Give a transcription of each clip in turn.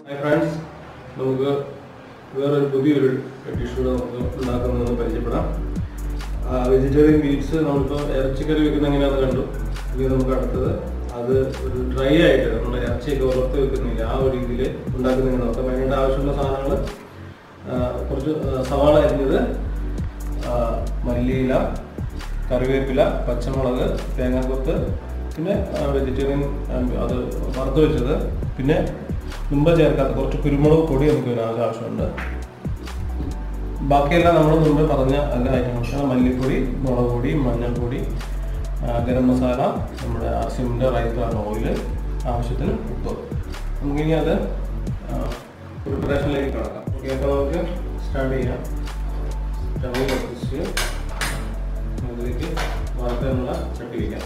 Hi friends നമുക്ക് വേറൊരു പുതിയൊരു ഡിഷ് നമുക്ക് ഉണ്ടാക്കുന്നതെന്ന് പരിചയപ്പെടാം വെജിറ്റേറിയൻ ബീറ്റ്സ് നമ്മളിപ്പോൾ ഇറച്ചിക്കറി വെക്കുന്ന എങ്ങനെയാണെന്ന് കണ്ടു ഇനി നമുക്ക് അടുത്തത് അത് ഒരു ഡ്രൈ ആയിട്ട് നമ്മുടെ ഇറച്ചിയൊക്കെ ഉറത്ത് വെക്കുന്നില്ല ആ ഒരു രീതിയിൽ ഉണ്ടാക്കുന്ന എങ്ങനെ നോക്കാം അതിനായിട്ട് ആവശ്യമുള്ള സാധനങ്ങൾ കുറച്ച് ആ, സവാള അരിഞ്ഞത് ആ, മല്ലിയില കറിവേപ്പില പച്ചമുളക് തേങ്ങാക്കൊത്ത് പിന്നെ വെജിറ്റേറിയൻ അത് വറുത്ത് വെച്ചത് പിന്നെ മുമ്പ് ചേർക്കാത്ത കുറച്ച് കുരുമുളക് പൊടി നമുക്ക് ഇതിനകത്ത് ആവശ്യമുണ്ട് ബാക്കിയെല്ലാം നമ്മൾ മുമ്പ് പറഞ്ഞ എല്ലാ ഐറ്റംസാണ് മല്ലിപ്പൊടി മുളക് പൊടി മഞ്ഞൾപ്പൊടി ആ, ഗരം മസാല നമ്മുടെ സിമിൻ്റെ റൈസ് ഓയില് ആവശ്യത്തിന് ഉപ്പ് നമുക്കിനി അത് പ്രിപ്പറേഷനിലേക്ക് കിടക്കാം ഓക്കെ അപ്പോൾ നമുക്ക് സ്റ്റാർട്ട് ചെയ്യാം സ്റ്റവ് കത്തിച്ച് അതിലേക്ക് വറുക്കാനുള്ള ചട്ടി വയ്ക്കാം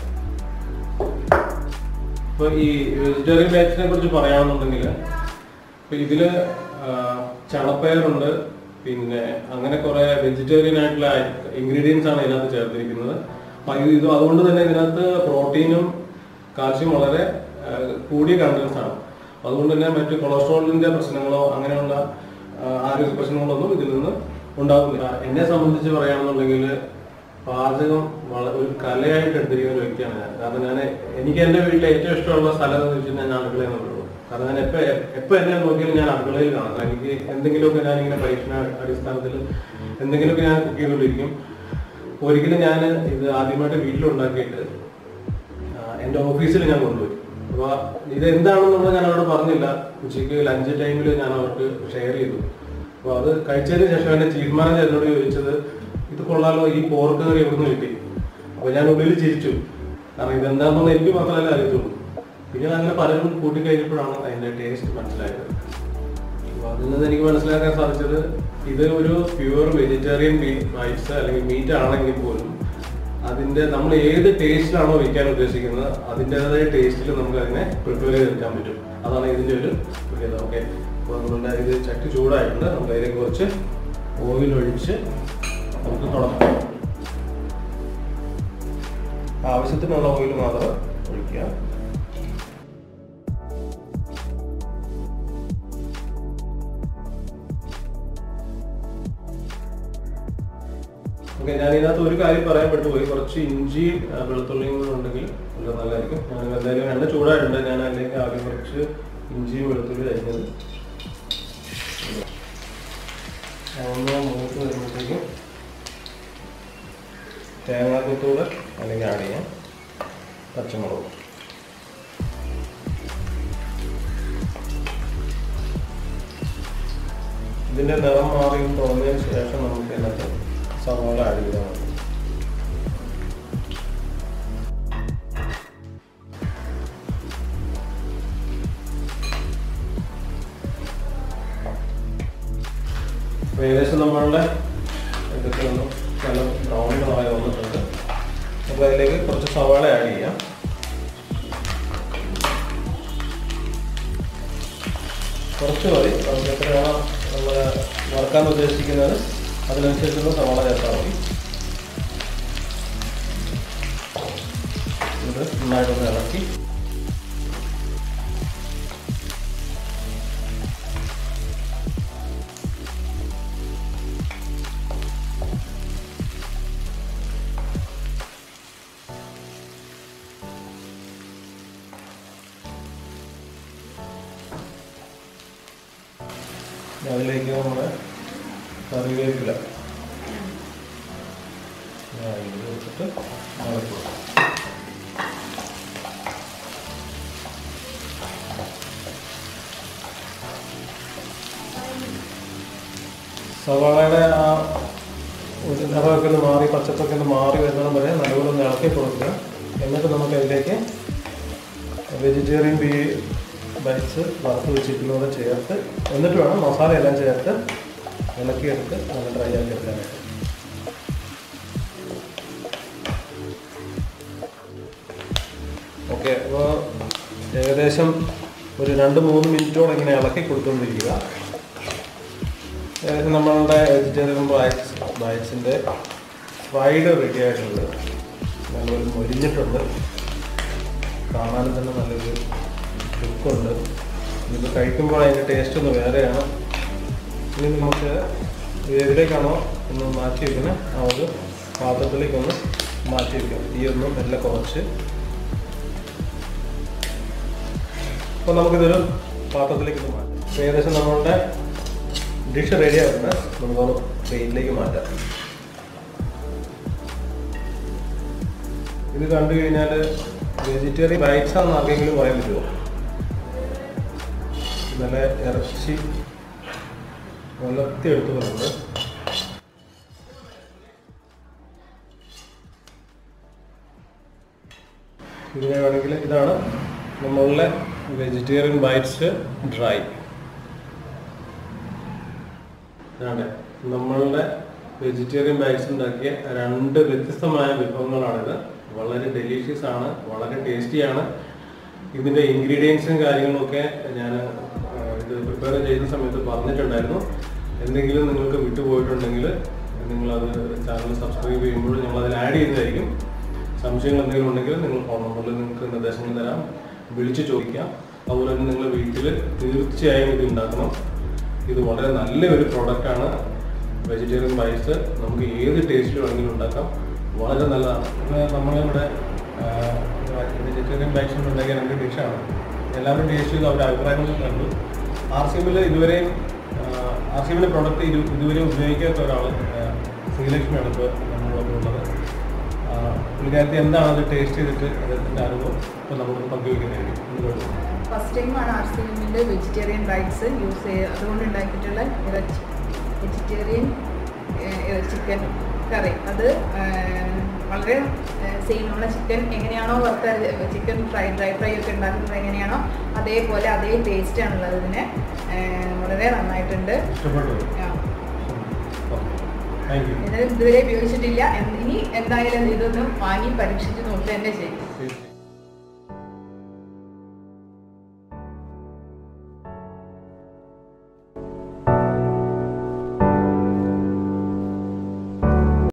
ഇപ്പോൾ ഈ വെജിറ്റേറിയൻ ബാച്ചിനെ കുറിച്ച് പറയുകയാണെന്നുണ്ടെങ്കിൽ ഇപ്പൊ ഇതില് ആ, ചണപ്പയറുണ്ട് പിന്നെ അങ്ങനെ കുറെ വെജിറ്റേറിയൻ ആയിട്ടുള്ള ഇൻഗ്രീഡിയൻസ് ആണ് ഇതിനകത്ത് ചേർത്തിരിക്കുന്നത് അപ്പൊ ഇത് ഇത് അതുകൊണ്ട് തന്നെ ഇതിനകത്ത് പ്രോട്ടീനും കാൽസ്യം വളരെ ആ, കൂടിയ കണ്ടൻസ് ആണ് അതുകൊണ്ട് തന്നെ മറ്റ് കൊളസ്ട്രോളിന്റെ പ്രശ്നങ്ങളോ അങ്ങനെയുള്ള ആ, ആരോഗ്യ പ്രശ്നങ്ങളൊന്നും ഇതിൽ നിന്ന് ഉണ്ടാകുന്നില്ല എന്നെ സംബന്ധിച്ച് പറയുകയാണെന്നുണ്ടെങ്കിൽ പാചകം വള ഒരു കലയായിട്ട് എടുത്തിരിക്കുന്ന ഒരു വ്യക്തിയാണ് ഞാൻ കാരണം ഞാൻ എനിക്ക് എൻ്റെ വീട്ടിലെ ഏറ്റവും ഇഷ്ടമുള്ള സ്ഥലം എന്ന് വെച്ചാൽ ഞാൻ അടുക്കളയിൽ നിന്നുള്ളൂ കാരണം ഞാൻ എപ്പോൾ എപ്പോൾ എന്നെ നോക്കിയാലും ഞാൻ അടുക്കളയിൽ കാണാം കാരണം എനിക്ക് എന്തെങ്കിലുമൊക്കെ ഞാൻ ഇങ്ങനെ പരീക്ഷണ അടിസ്ഥാനത്തിൽ എന്തെങ്കിലുമൊക്കെ ഞാൻ കുക്ക് ചെയ്തുകൊണ്ടിരിക്കും ഒരിക്കലും ഞാൻ ഇത് ആദ്യമായിട്ട് വീട്ടിലുണ്ടാക്കിയിട്ട് ആ, എൻ്റെ ഓഫീസിൽ ഞാൻ കൊണ്ടുപോയി അപ്പോൾ ഇത് എന്താണെന്നുള്ളത് ഞാൻ അവിടെ പറഞ്ഞില്ല ഉച്ചയ്ക്ക് ലഞ്ച് ടൈമിൽ ഞാൻ അവർക്ക് ഷെയർ ചെയ്തു അപ്പോൾ അത് കഴിച്ചതിന് ശേഷം എൻ്റെ ചീഫ് മാനേജർ എന്നോട് ചോദിച്ചത് ഇത് കൊള്ളാലോ ഈ പോർക്ക് കറി എവിടുന്ന് കിട്ടി അപ്പോൾ ഞാൻ ഉള്ളിൽ ചിരിച്ചു കാരണം ഇതെന്താണെന്നുള്ള എനിക്ക് മാത്രമല്ല അറിയത്തുള്ളൂ പിന്നെ അങ്ങനെ പലരും കൂട്ടിക്കഴിഞ്ഞപ്പോഴാണ് അതിൻ്റെ ടേസ്റ്റ് മനസ്സിലായത് അപ്പോൾ അതിൽ നിന്ന് എനിക്ക് മനസ്സിലാക്കാൻ സാധിച്ചത് ഇത് ഒരു പ്യുവർ വെജിറ്റേറിയൻ റൈസ് അല്ലെങ്കിൽ മീറ്റ് ആണെങ്കിൽ പോലും അതിന്റെ നമ്മൾ ഏത് ടേസ്റ്റിലാണോ വയ്ക്കാൻ ഉദ്ദേശിക്കുന്നത് അതിൻ്റെതായ ടേസ്റ്റിൽ നമുക്ക് അതിനെ പ്രിപ്പയർ ചെയ്തെടുക്കാൻ പറ്റും അതാണ് ഇതിന്റെ ഒരു പ്രത്യേകത ഓക്കെ അപ്പോൾ നമ്മളുടെ ഇത് ചട്ടി ചൂടായിട്ടുണ്ട് നമുക്ക് അതിലേക്ക് കുറച്ച് ഓയിൽ ഒഴിച്ച് നമുക്ക് തുടങ്ങാം ആവശ്യത്തിനുള്ള ഓയിൽ മാത്രം ഒഴിക്കുക ഓക്കെ ഞാൻ ഇതിനകത്ത് ഒരു കാര്യം പറയാൻ പെട്ടുപോയി കുറച്ച് ഇഞ്ചിയും ആ, വെളുത്തുള്ളിയും കൂടെ ഉണ്ടെങ്കിൽ വളരെ നല്ലതായിരിക്കും ഞാൻ എന്തായാലും എണ്ണ ചൂടായിട്ടുണ്ട് ഞാൻ അതിലേക്ക് ആദ്യം കുറച്ച് ഇഞ്ചിയും വെളുത്തുള്ളി അരിഞ്ഞത് ഒന്ന് മൂത്ത് വരുമ്പോഴത്തേക്കും തേങ്ങാക്കൊത്തൂടെ അല്ലെങ്കിൽ ആഡ് ചെയ്യാം പച്ചമുളക് ഇതിന്റെ നിറം മാറി തുറന്നതിന് ശേഷം നമുക്ക് ഇതിനകത്ത് സവാള ആഡ് ചെയ്താൽ മതി അപ്പൊ ഏകദേശം നമ്മളുടെ ഇതൊക്കെ ഒന്ന് നല്ല ബ്രൗൺ കളറായി വന്നിട്ടുണ്ട് അപ്പോൾ അതിലേക്ക് കുറച്ച് സവാള ആഡ് ചെയ്യാം കുറച്ച് മതി നമുക്ക് എത്രയാണോ നമ്മൾ വറുക്കാൻ ഉദ്ദേശിക്കുന്നത് അതിനനുസരിച്ചുള്ള സവാള ചേർത്താൽ മതി ഇത് നന്നായിട്ടൊന്ന് ഇളക്കി ഇനി അതിലേക്ക് നമ്മുടെ കറിവേപ്പില ഞാൻ ഇത് വെച്ചിട്ട് ഇളക്കി കൊടുക്കാം. സവാളയുടെ ആ ഒരു നിറമൊക്കെ ഒന്ന് മാറി പച്ചപ്പൊക്കെ ഒന്ന് മാറി വരുന്നത് വരെ നല്ലപോലെ ഒന്ന് ഇളക്കി കൊടുക്കുക എന്നിട്ട് നമുക്ക് അതിലേക്ക് വെജിറ്റേറിയൻ ബീ ബൈറ്റ്സ് വറുത്ത് വെച്ചിട്ടുള്ളൂടെ ചേർത്ത് എന്നിട്ട് വേണം മസാല എല്ലാം ചേർത്ത് ഇളക്കിയെടുത്ത് നല്ല ഡ്രൈ ആക്കി എടുക്കാനായിട്ട് ഓക്കെ അപ്പോൾ ഏകദേശം ഒരു രണ്ട് മൂന്ന് മിനിറ്റോളം ഇങ്ങനെ ഇളക്കി കൊടുത്തുകൊണ്ടിരിക്കുക ഏകദേശം നമ്മളുടെ വെജിറ്റേറിയൻ ബൈറ്റ്സ് ബൈറ്റ്സിൻ്റെ ഫ്രൈഡ് റെഡി ആയിട്ടുണ്ട് നല്ലപോലെ മൊരിഞ്ഞിട്ടുണ്ട് കാണാനും തന്നെ നല്ലൊരു ലുക്കുണ്ട് ഇത് കഴിക്കുമ്പോൾ അതിൻ്റെ ടേസ്റ്റ് ഒന്ന് വേറെയാണ് ഇനി നമുക്ക് ഇത് ഏതിലേക്കാണോ ഒന്ന് മാറ്റി വെക്കുന്നത് ആ ഒരു പാത്രത്തിലേക്കൊന്ന് മാറ്റി വെക്കാം ഈ ഒന്ന് മെല്ലെ കുറച്ച് അപ്പോൾ നമുക്കിതൊരു പാത്രത്തിലേക്ക് ഒന്ന് മാറ്റാം അപ്പോൾ ഏകദേശം നമ്മളുടെ ഡിഷ് റെഡി ആകുന്നത് നമുക്കൊന്ന് പ്ലേറ്റിലേക്ക് മാറ്റാം ഇത് കണ്ടു കഴിഞ്ഞാൽ വെജിറ്റേറിയൻ റൈറ്റ്സ് ആണെന്ന് ആർക്കെങ്കിലും പറയാൻ പറ്റുമോ നല്ല ഇറച്ചി വളർത്തി എടുത്തുകൊണ്ട് ഇങ്ങനെ വേണമെങ്കിൽ ഇതാണ് നമ്മളുടെ വെജിറ്റേറിയൻ ബൈറ്റ്സ് ഡ്രൈ ഇതാണ് നമ്മളുടെ വെജിറ്റേറിയൻ ബൈറ്റ്സ് ഉണ്ടാക്കിയ രണ്ട് വ്യത്യസ്തമായ വിഭവങ്ങളാണിത് വളരെ ഡെലീഷ്യസ് ആണ് വളരെ ടേസ്റ്റിയാണ് ഇതിൻ്റെ ഇൻഗ്രീഡിയൻസും കാര്യങ്ങളൊക്കെ ഞാൻ ഇത് പ്രിപ്പയർ ചെയ്യുന്ന സമയത്ത് പറഞ്ഞിട്ടുണ്ടായിരുന്നു എന്തെങ്കിലും നിങ്ങൾക്ക് വിട്ടുപോയിട്ടുണ്ടെങ്കിൽ നിങ്ങളത് ചാനൽ സബ്സ്ക്രൈബ് ചെയ്യുമ്പോൾ ഞങ്ങൾ അതിൽ ആഡ് ചെയ്യുന്നതായിരിക്കും സംശയങ്ങൾ എന്തെങ്കിലും ഉണ്ടെങ്കിൽ നിങ്ങൾ ഫോൺ നമ്പറിൽ നിങ്ങൾക്ക് നിർദ്ദേശങ്ങൾ തരാം വിളിച്ച് ചോദിക്കാം അതുപോലെ തന്നെ നിങ്ങൾ വീട്ടിൽ തീർച്ചയായും ഇത് ഉണ്ടാക്കണം ഇത് വളരെ നല്ലൊരു പ്രോഡക്റ്റാണ് വെജിറ്റേറിയൻ റൈസ് നമുക്ക് ഏത് ടേസ്റ്റിൽ വേണമെങ്കിലും ഉണ്ടാക്കാം വളരെ നല്ലതാണ് ഇത് നമ്മളിവിടെ വെജിറ്റേറിയൻ റൈസ് ഉണ്ടാക്കിയ രണ്ട് ഡിഷാണ് എല്ലാവരും ടേസ്റ്റ് ചെയ്ത് അവരുടെ അഭിപ്രായങ്ങൾ കണ്ടു ആർ സി എമ്മിൽ ഇതുവരെയും ആർ സി എമ്മിൻ്റെ പ്രോഡക്റ്റ് ഇത് ഇതുവരെ ഉപയോഗിക്കാത്ത ഒരാൾ ശ്രീലക്ഷ്മിയാണ് ഇപ്പോൾ നമ്മളൊക്കെ ഉള്ളത് ആ, പുള്ളിക്കാരത്തി എന്താണ് അത് ടേസ്റ്റ് ചെയ്തിട്ട് അദ്ദേഹത്തിൻ്റെ അനുഭവം ഇപ്പോൾ നമുക്ക് പങ്കുവയ്ക്കുന്നതായിരിക്കും എന്തുകൊണ്ട് ഫസ്റ്റ് ടൈമാണ് ആർ സി എമ്മിൻ്റെ വെജിറ്റേറിയൻ റൈറ്റ്സ് യൂസ് ചെയ്യുക അതുകൊണ്ട് ഉണ്ടാക്കിയിട്ടുള്ള ഇറച്ചി വെജിറ്റേറിയൻ ചിക്കൻ കറി അത് ഏഹ്, വളരെ സെയിം നമ്മളെ ചിക്കൻ എങ്ങനെയാണോ വറുത്ത ചിക്കൻ ഫ്രൈ ഡ്രൈ ഫ്രൈ ഒക്കെ ഉണ്ടാക്കുന്നത് എങ്ങനെയാണോ അതേപോലെ അതേ ടേസ്റ്റ് ആണുള്ളത് ഇതിന് ഏഹ്, വളരെ നന്നായിട്ടുണ്ട് ഇഷ്ടപ്പെട്ടു ആ. താങ്ക് യു ഇത് ഇതുവരെ ഉപയോഗിച്ചിട്ടില്ല എന്ത് ഇനി എന്തായാലും ഇതൊന്ന് വാങ്ങി പരീക്ഷിച്ച് നോക്കുക തന്നെ ചെയ്യും തീർച്ചയായും